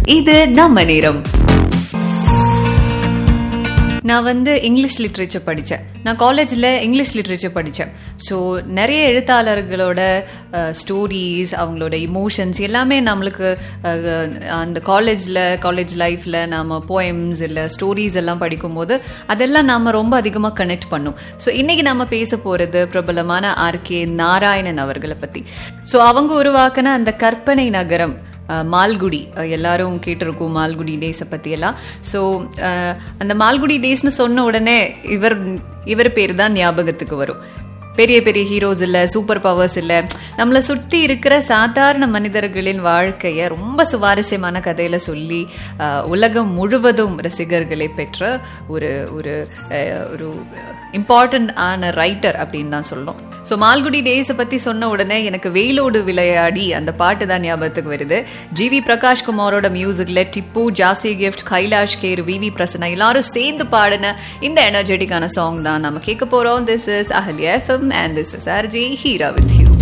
இது நம்ம நேரம் நான் வந்து இங்கிலீஷ் லிட்ரேச்சர் படித்தேன் நான் காலேஜில் இங்கிலீஷ் லிட்ரேச்சர் படித்தேன் ஸோ நிறைய எழுத்தாளர்களோட ஸ்டோரிஸ் அவங்களோட இமோஷன்ஸ் எல்லாமே நம்மளுக்கு அஹ், அந்த காலேஜில் காலேஜ் லைஃப்பில் நாம் போயம்ஸ் இல்லை ஸ்டோரிஸ் எல்லாம் படிக்கும்போது அதெல்லாம் நாம் ரொம்ப அதிகமாக கனெக்ட் பண்ணும் ஸோ இன்னைக்கு நம்ம பேச போகிறது பிரபலமான ஆர் கே நாராயணன் அவர்களை பற்றி ஸோ அவங்க உருவாக்கின அந்த கற்பனை நகரம் அஹ், மால்குடி அஹ், எல்லாரும் கேட்டிருக்கோம் மால்குடி டேஸை பத்தி எல்லாம் ஸோ அந்த மால்குடி டேஸ்னு சொன்ன உடனே இவர் இவர் பேர் தான் ஞாபகத்துக்கு வரும் பெரிய பெரிய ஹீரோஸ் இல்ல சூப்பர் பவர்ஸ் இல்ல நம்மளை சுத்தி இருக்கிற சாதாரண மனிதர்களின் வாழ்க்கைய ரொம்ப சுவாரஸ்யமான கதையில சொல்லி அஹ், உலகம் முழுவதும் ரசிகர்களை பெற்ற ஒரு ஒரு அஹ், ஒரு இம்பார்ட்டன்ட் ஆன ரைட்டர் அப்படின்னு தான் சொல்லணும் ஸோ மால்குடி டேஸை பத்தி சொன்ன உடனே எனக்கு வெயிலோடு விளையாடி அந்த பாட்டு தான் ஞாபகத்துக்கு வருது ஜிவி பிரகாஷ் குமாரோட மியூசிக்ல டிப்பு ஜாசி கிஃப்ட் கைலாஷ் கேர் விவி பிரசன்னா எல்லாரும் சேர்ந்து பாடின இந்த எனர்ஜெட்டிக்கான சாங் தான் நம்ம கேட்க போறோம் this is Ahalya FM and this is RJ Heera with you